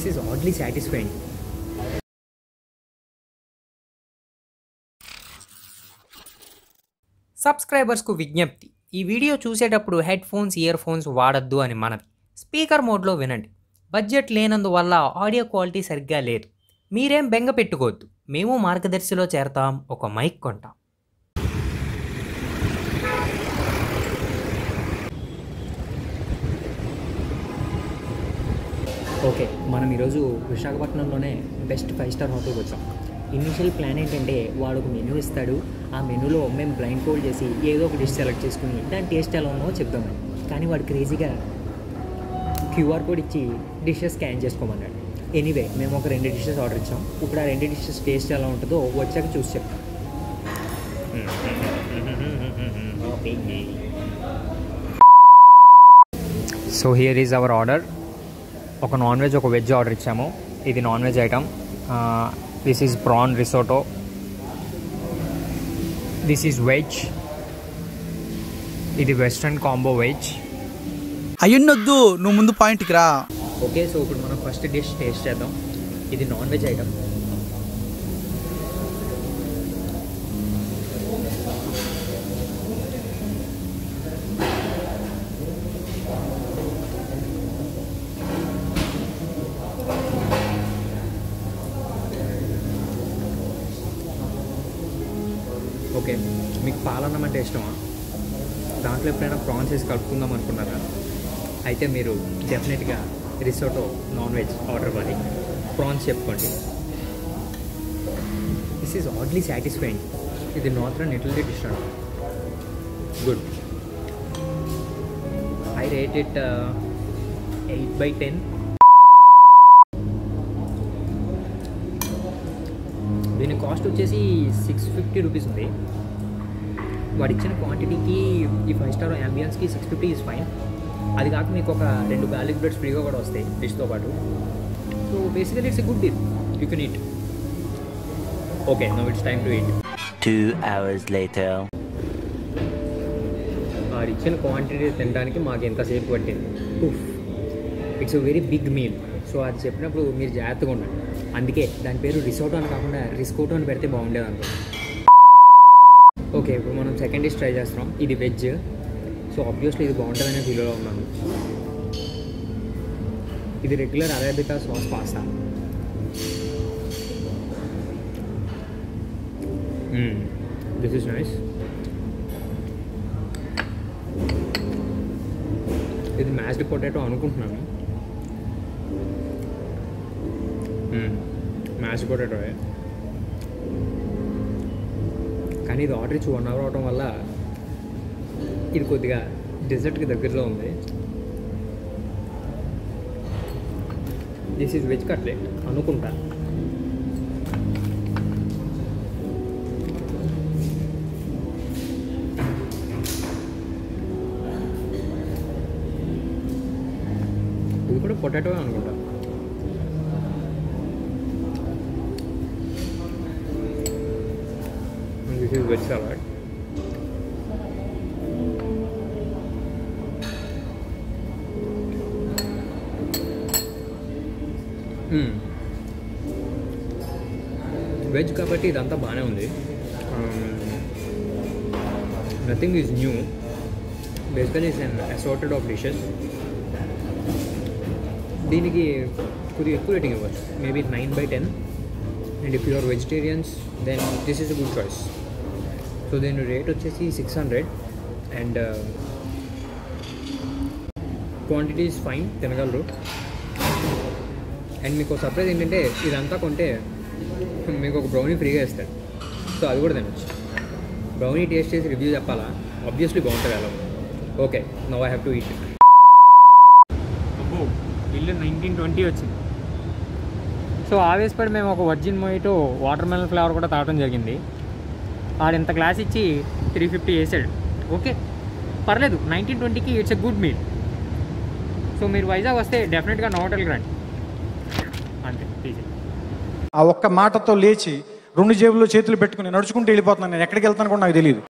This is oddly satisfying సబ్స్క్రైబర్స్కు విజ్ఞప్తి ఈ వీడియో చూసేటప్పుడు హెడ్ ఫోన్స్ ఇయర్ ఫోన్స్ వాడద్దు అని మనది స్పీకర్ మోడ్లో వినండి బడ్జెట్ లేనందువల్ల ఆడియో క్వాలిటీ సరిగ్గా లేదు మీరేం బెంగ పెట్టుకోవద్దు మేము మార్గదర్శిలో చేరతాం ఒక మైక్ కొంటాం ఓకే మనం ఈరోజు విశాఖపట్నంలోనే బెస్ట్ ఫైవ్ స్టార్ హోటల్కి వచ్చాం ఇనిషియల్ ప్లాన్ ఏంటంటే వాడు ఒక మెనూ ఇస్తాడు ఆ మెనూలో మేము బ్లైండ్ ఫోల్డ్ చేసి ఏదో ఒక డిష్ సెలెక్ట్ చేసుకుని దాని టేస్ట్ ఎలా ఉందో చెప్దామని కానీ వాడు క్రేజీగా క్యూఆర్ కోడ్ ఇచ్చి డిషెస్ స్కాన్ చేసుకోమన్నాడు ఎనీవే మేము ఒక రెండు డిషెస్ ఆర్డర్ ఇచ్చాం ఇప్పుడు ఆ రెండు డిషెస్ టేస్ట్ ఎలా ఉంటుందో వచ్చాక చూసి చెప్తాం so here is our order ఒక నాన్ వెజ్ ఒక వెజ్ ఆర్డర్ ఇచ్చాము ఇది non veg item this is prawn risotto this is veg ఇది వెస్ట్రన్ కాంబో వెజ్ అయ్యున్నొద్దు నువ్వు ముందు పాయింట్కి రా ఓకే సో ఇప్పుడు మనం ఫస్ట్ డిష్ టేస్ట్ చేద్దాం ఇది నాన్ వెజ్ ఐటమ్ ఓకే మీకు పాలన్నం అంటే ఇష్టమా దాంట్లో ఎప్పుడైనా ప్రాన్స్ వేసి కలుపుకుందాం అనుకున్నారా అయితే మీరు డెఫినెట్గా రిసోటో నాన్ వెజ్ ఆర్డర్ ఇవ్వాలి ప్రాన్స్ చెప్పుకోండి దిస్ ఈజ్ ఆడ్లీ సాటిస్ఫైయింగ్ ఇది నార్త్ ఇటలీ డిష్ అంట good I rate it eight by ten దీని కాస్ట్ వచ్చేసి సిక్స్ ఫిఫ్టీ రూపీస్ ఉంది వాడు ఇచ్చిన క్వాంటిటీకి ఈ ఫైవ్ స్టార్ అంబియన్స్కి సిక్స్ ఫిఫ్టీ ఇస్ ఫైన్ అది కాక మీకు ఒక రెండు గార్లిక్ బ్రెడ్స్ ఫ్రీగా కూడా వస్తాయి డిష్తో పాటు so basically it's a good deal you can eat okay no it's time to eat Two hours later. వాడు ఇచ్చిన క్వాంటిటీ తినడానికి మాకు ఎంతసేపు పట్టింది it's very big meal so అది చెప్పినప్పుడు మీరు జాగ్రత్తగా ఉండండి అందుకే దాని పేరు రిసోటో అని కాకుండా రిస్కోటో అని పెడితే బాగుండేది అనుకో ఓకే ఇప్పుడు మనం సెకండ్ డిష్ ట్రై చేస్తున్నాం ఇది వెజ్ సో ఆబ్వియస్లీ ఇది బాగుంటుందనే ఫీల్లో ఉన్నాను ఇది regular arrabbiata sauce pasta this is nice ఇది మ్యాష్డ్ పొటాటో అనుకుంటున్నాను మ్యాష్డ్ పొటాటో కానీ ఇది ఆర్డర్ ఇచ్చి వన్ అవర్ అవడం వల్ల ఇది కొద్దిగా డెజర్ట్కి దగ్గరలో ఉంది దిస్ ఈజ్ వెజ్ కట్లెట్ అనుకుంటా ఇది కూడా పొటాటో అనుకుంటా this is veg salad veg కాబట్టి ఇదంతా బాగానే ఉంది nothing is new basically is an assorted of dishes దీనికి కొద్దిగా ఎక్కువ రేటింగ్ ఇవ్వచ్చు maybe nine by ten and if you're vegetarians then this is a good choice so దీని రేట్ వచ్చేసి six hundred and quantity is fine తినగలరు and మీకు surprise ఏంటంటే ఇదంతా కొంటే మీకు ఒక బ్రౌనీ ఫ్రీగా ఇస్తాడు సో అది కూడా తినొచ్చు బ్రౌనీ టేస్ట్ చేసి రివ్యూ చెప్పాలా ఆబ్వియస్లీ బాగుంటుంది అలా okay no I have to eat అబ్బో బిల్లు నైన్టీన్ ట్వంటీ వచ్చింది సో ఆవేశపడి మేము ఒక virgin mojito watermelon flavour కూడా తాగడం జరిగింది ఆడు ఇంత గ్లాస్ ఇచ్చి త్రీ ఫిఫ్టీ వేసాడు ఓకే పర్లేదు నైన్టీన్ ట్వంటీకి it's a good meal so మీరు వైజాగ్ వస్తే డెఫినెట్గా నా హోటల్కి రండి అంతే తీసే ఆ ఒక్క మాటతో లేచి రెండు జేబుల్లో చేతులు పెట్టుకుని నడుచుకుంటూ వెళ్ళిపోతున్నాను నేను ఎక్కడికి వెళ్తాను కూడా నాకు తెలియదు